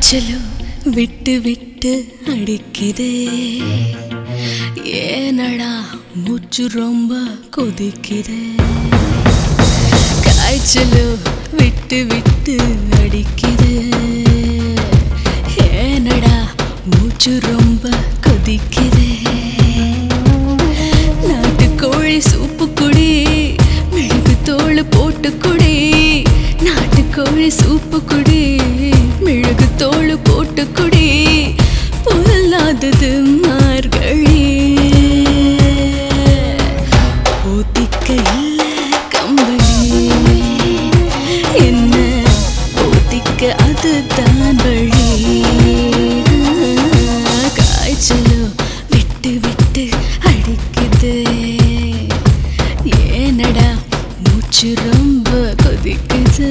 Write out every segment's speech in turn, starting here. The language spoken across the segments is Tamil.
காய்ச்சலோ விட்டு விட்டு அடிக்குதே ஏனடா மூச்சு ரொம்ப கொதிக்குதே காய்ச்சலோ விட்டு விட்டு அடிக்குதே ஏனடா மூச்சு ரொம்ப கொதிக்குதே நாட்டுக்கோழி சூப்பு குடி மிளகு தோல் போட்டு குடி நாட்டுக்கோழி சூப்பு குடி மிளகு தோல் போட்டு குடி பொல்லாதது மார்கழி போத்திக்க இல்ல கம்பளி என்ன போத்திக்க அதுதான் வழி காய்ச்சலோ விட்டு விட்டு அடிக்குது ஏனடா மூச்சு ரொம்ப கொதிக்குது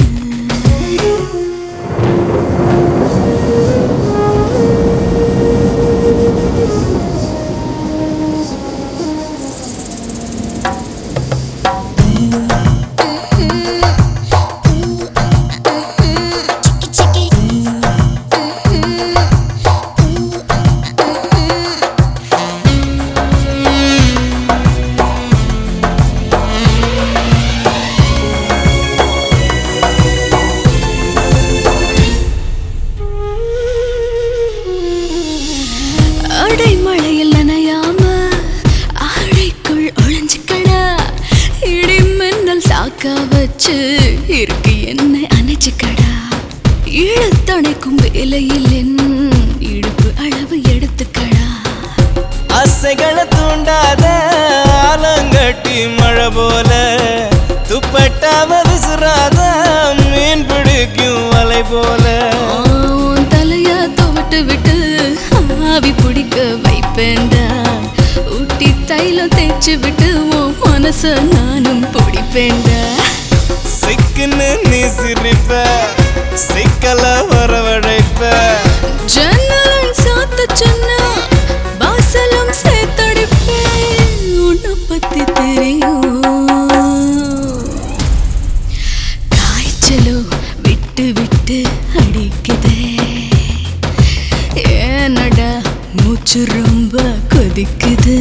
அடைமழையில் நனையாம ஆடைக்குள் ஒளிஞ்சுக்கடா இடி மின்னல் சாக்கா வச்சு இருக்கு என்னை அணைச்சுக்கடா இழுத்தணைக்கும் வேலையில் என் இடுப்பு அளவு எடுத்துக்கடா ஆசைகளை தூண்டாத ஆலங்கட்டி மழை போல துப்பட்டாவ விசுறாத மீன் பிடிக்கும் வலை போல ஆ, உன் தலைய துவட்டு விட்டு ஆவி பிடிக்க வைப்பேன்டா ஊட்டி தைலம் தேய்ச்சி விட்டு உன் மனச நானும் பிடிப்பேன்டா சிக்குன்னு நீ சிரிப்ப சிக்கல வரவழைப்ப ஜன்னலும் சாத்த சொன்னா வாசலும் சேர்த்தடிப்பேன் உன்னை பத்தி தெரியும் காய்ச்சலோ விட்டு விட்டு அடிக்குதே ஏனடா மூச்சு ரொம்ப கொதிக்குது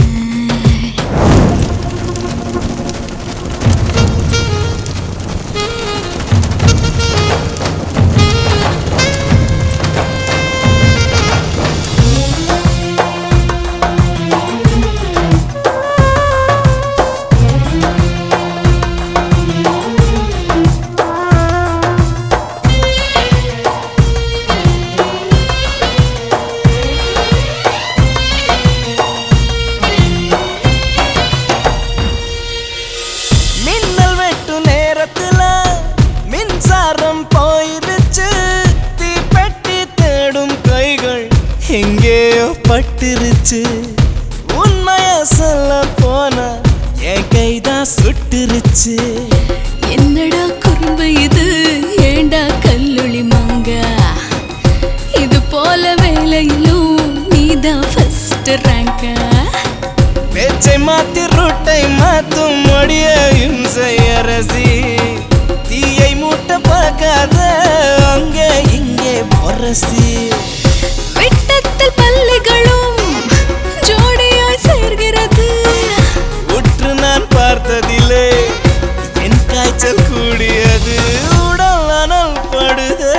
மின்னல் வெட்டு நேரத்துல மின்சாரம் போயிருச்சு தீப்பெட்டி தேடும் கைகள் எங்கேயோ பட்டுருச்சு உண்மைய சொல்ல போனா என் கைதான் சுட்டுருச்சு என்னடா குறும்பு இது ஏண்டா கல்லுளி மாங்க இது போல வேலையிலும் நீதான் ஃபர்ஸ்ட் ரேங்கா பேச்சை மாத்தி ரூட்டை மாத்தும் மொழிய இம்சை அரசி தீயை மூட்ட பார்க்காத அங்கே இங்கே பொரசி விட்டத்தில் பள்ளிகளும் ஜோடியாய் சேர்கிறது உற்று நான் பார்த்ததிலே என் காய்ச்சல் கூடியது உடல் அனல் படுதே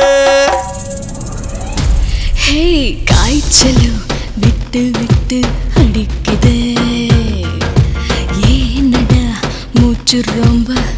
ஹே காய்ச்சலும் விட்டு விட்டு அடிக்குதே ஏனடா மூச்சு ரொம்ப